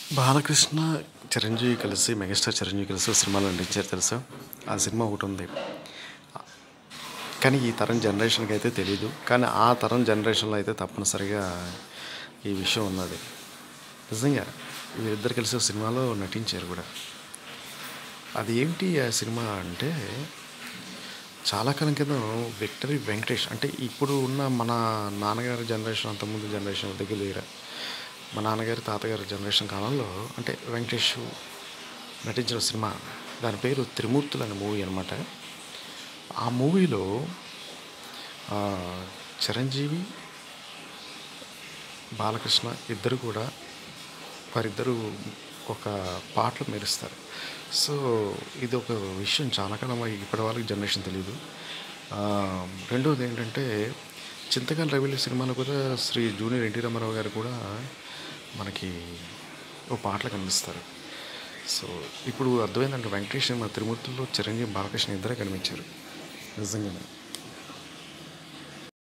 బాలకృష్ణ చిరంజీవి కలిసి మెగాస్టార్ చిరంజీవి కలిసి ఒక సినిమాలో నటించారు తెలుసా ఆ సినిమా ఒకటి ఉంది కానీ ఈ తరం జనరేషన్కి అయితే తెలియదు కానీ ఆ తరం జనరేషన్లో అయితే తప్పనిసరిగా ఈ విషయం ఉన్నది నిజంగా వీరిద్దరు కలిసి ఒక సినిమాలో నటించారు కూడా అది ఏంటి ఆ సినిమా అంటే చాలా కాలం క్రితం విక్టరీ వెంకటేష్ అంటే ఇప్పుడు ఉన్న మన నాన్నగారి జనరేషన్ అంతకుముందు జనరేషన్ దగ్గర లేరా మా నాన్నగారి తాతగారి జనరేషన్ కాలంలో అంటే వెంకటేష్ నటించిన సినిమా దాని పేరు త్రిమూర్తులు అనే మూవీ అనమాట ఆ మూవీలో ఆ, చిరంజీవి బాలకృష్ణ ఇద్దరు కూడా వారిద్దరూ ఒక పాటలు మెరుస్తారు సో ఇది ఒక విషయం చాలా కాలం ఇప్పటి వాళ్ళకి జనరేషన్ తెలియదు ఆ, రెండవది ఏంటంటే చింతకాల రవిల సినిమాలో కూడా శ్రీ జూనియర్ ఎన్టీ రామారావు గారు కూడా మనకి ఓ పాటలు కనిపిస్తారు సో ఇప్పుడు అర్థమైందంటే వెంకటేష్ సినిమా తిరుమూర్తుల్లో చిరంజీవి బాలకృష్ణ ఇద్దరే కనిపించారు నిజంగానే